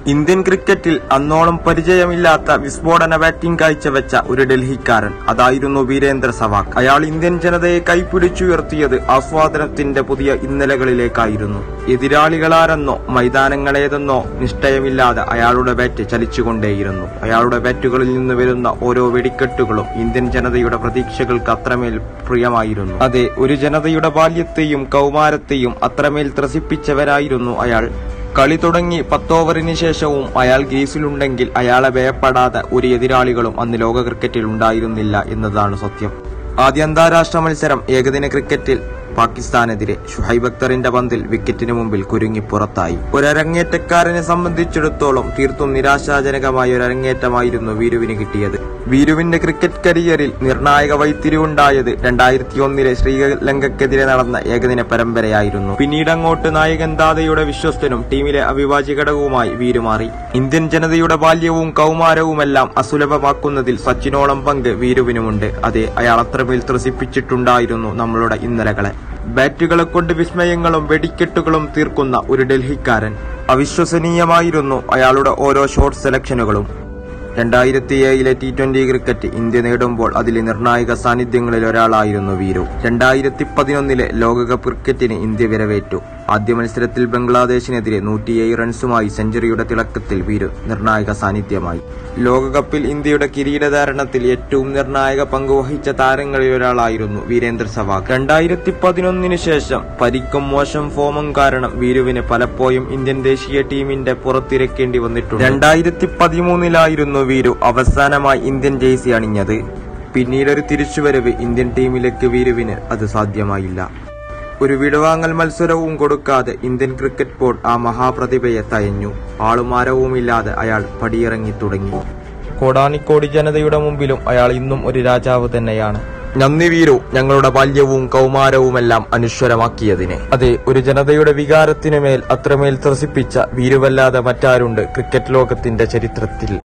Indian ക്രിക്കറ്റിൽ അന്നോളം പരിചയമില്ലാത്ത വിസ്ഫോടന batting കാഴ്ചവെച്ച ഒരു ഡൽഹിക്കാരൻ അതായിരുന്നു വീരേന്ദ്ര സെവാഗ് അയാൾ ഇന്ത്യൻ ജനതയെ കൈപ്പിടിച്ചുയർത്തിയത് ആസ്വാദനത്തിന്റെ പുതിയ ഇന്നലകളിലേക്കായിരുന്നു എതിരാളികളാരെന്നോ മൈതാനങ്ങളേതെന്നോ നിശ്ചയമില്ലാതെ അയാളുടെ ബാറ്റ് ചലിച്ചുകൊണ്ടേയിരുന്നു അയാളുടെ ബാറ്റുകളിൽ നിന്ന് വരുന്ന ഓരോ വെടിക്കെട്ടുകളും ഇന്ത്യൻ ജനതയുടെ പ്രതീക്ഷകൾക്ക് അത്രമേൽ പ്രിയമായിരുന്നു അതെ ഒരു ജനതയുടെ ബാല്യത്തെയും കൗമാരത്തെയും അത്രമേൽ ത്രസിപ്പിച്ചവരായിരുന്നു അയാൾ കളി തുടങ്ങി പത്തോവറിന് ശേഷവും അയാൾ ഗ്രീസിലുണ്ടെങ്കിൽ അയാളെ ഭയപ്പെടാതെ ഒരു എതിരാളികളും അന്ന് ലോക ക്രിക്കറ്റിൽ ഉണ്ടായിരുന്നില്ല എന്നതാണ് സത്യം ആദ്യ അന്താരാഷ്ട്ര മത്സരം ഏകദിന ക്രിക്കറ്റിൽ പാകിസ്ഥാനെതിരെ ഷുഹൈബ് അക്തറിന്റെ പന്തിൽ വിക്കറ്റിന് മുമ്പിൽ കുരുങ്ങി പുറത്തായി ഒരരങ്ങേറ്റക്കാരനെ സംബന്ധിച്ചിടത്തോളം തീർത്തും നിരാശാജനകമായ ഒരു അരങ്ങേറ്റമായിരുന്നു വീരുവിന് കിട്ടിയത് വീരുവിന്റെ ക്രിക്കറ്റ് കരിയറിൽ നിർണായക വൈത്തിരിവുണ്ടായത് രണ്ടായിരത്തി ഒന്നിലെ ശ്രീലങ്കക്കെതിരെ നടന്ന ഏകദിന പരമ്പരയായിരുന്നു പിന്നീട് അങ്ങോട്ട് നായകൻ ദാദയുടെ വിശ്വസ്തനും ടീമിലെ അവിഭാജ്യ ഘടകവുമായി വീരു മാറി ഇന്ത്യൻ ജനതയുടെ ബാല്യവും കൗമാരവുമെല്ലാം അസുലഭമാക്കുന്നതിൽ സച്ചിനോളം പങ്ക് വീരുവിനുമുണ്ട് അതെ അയാൾ അത്രമേൽ ത്രസിപ്പിച്ചിട്ടുണ്ടായിരുന്നു നമ്മളുടെ ഇന്നലകളെ ബാറ്റുകളെ കൊണ്ട് വിസ്മയങ്ങളും വെടിക്കെട്ടുകളും തീർക്കുന്ന ഒരു ഡൽഹിക്കാരൻ അവിശ്വസനീയമായിരുന്നു അയാളുടെ ഓരോ ഷോട്ട് സെലക്ഷനുകളും രണ്ടായിരത്തി ഏഴിലെ ടി ട്വന്റി ക്രിക്കറ്റ് ഇന്ത്യ നേടുമ്പോൾ അതിലെ നിർണായക സാന്നിധ്യങ്ങളിൽ ഒരാളായിരുന്നു വീരു രണ്ടായിരത്തി പതിനൊന്നിലെ ലോകകപ്പ് ക്രിക്കറ്റിന് ഇന്ത്യ വിരവേറ്റു ആദ്യ മത്സരത്തിൽ ബംഗ്ലാദേശിനെതിരെ നൂറ്റിയേഴ് റൺസുമായി സെഞ്ചുറിയുടെ തിളക്കത്തിൽ വീരു നിർണായക സാന്നിധ്യമായി ലോകകപ്പിൽ ഇന്ത്യയുടെ കിരീടധാരണത്തിൽ ഏറ്റവും നിർണായക പങ്കുവഹിച്ച താരങ്ങളിൽ ഒരാളായിരുന്നു വീരേന്ദ്ര സെവാഗ് രണ്ടായിരത്തി പതിനൊന്നിന് ശേഷം പരിക്കും മോശം ഫോമും കാരണം വീരുവിന് പലപ്പോഴും ഇന്ത്യൻ ദേശീയ ടീമിന്റെ പുറത്തിരക്കേണ്ടി വന്നിട്ടുണ്ട് രണ്ടായിരത്തി പതിമൂന്നിലായിരുന്നു വീരു അവസാനമായി ഇന്ത്യൻ ജേഴ്സി അണിഞ്ഞത് പിന്നീടൊരു തിരിച്ചുവരവ് ഇന്ത്യൻ ടീമിലേക്ക് വീരുവിന് അത് സാധ്യമായില്ല ഒരു വിടവാങ്ങൽ മത്സരവും കൊടുക്കാതെ ഇന്ത്യൻ ക്രിക്കറ്റ് ബോർഡ് ആ മഹാപ്രതിഭയെ തയഞ്ഞു ആളുമാരവുമില്ലാതെ അയാൾ പടിയിറങ്ങി തുടങ്ങി കോടാനിക്കോടി ജനതയുടെ മുമ്പിലും അയാൾ ഇന്നും ഒരു രാജാവ് തന്നെയാണ് നന്ദി വീരു ഞങ്ങളുടെ ബാല്യവും കൗമാരവുമെല്ലാം അനശ്വരമാക്കിയതിന് അതെ ഒരു ജനതയുടെ വികാരത്തിനുമേൽ അത്രമേൽ ത്രസിപ്പിച്ച വീരുവല്ലാതെ മറ്റാരുണ്ട് ക്രിക്കറ്റ് ലോകത്തിന്റെ ചരിത്രത്തിൽ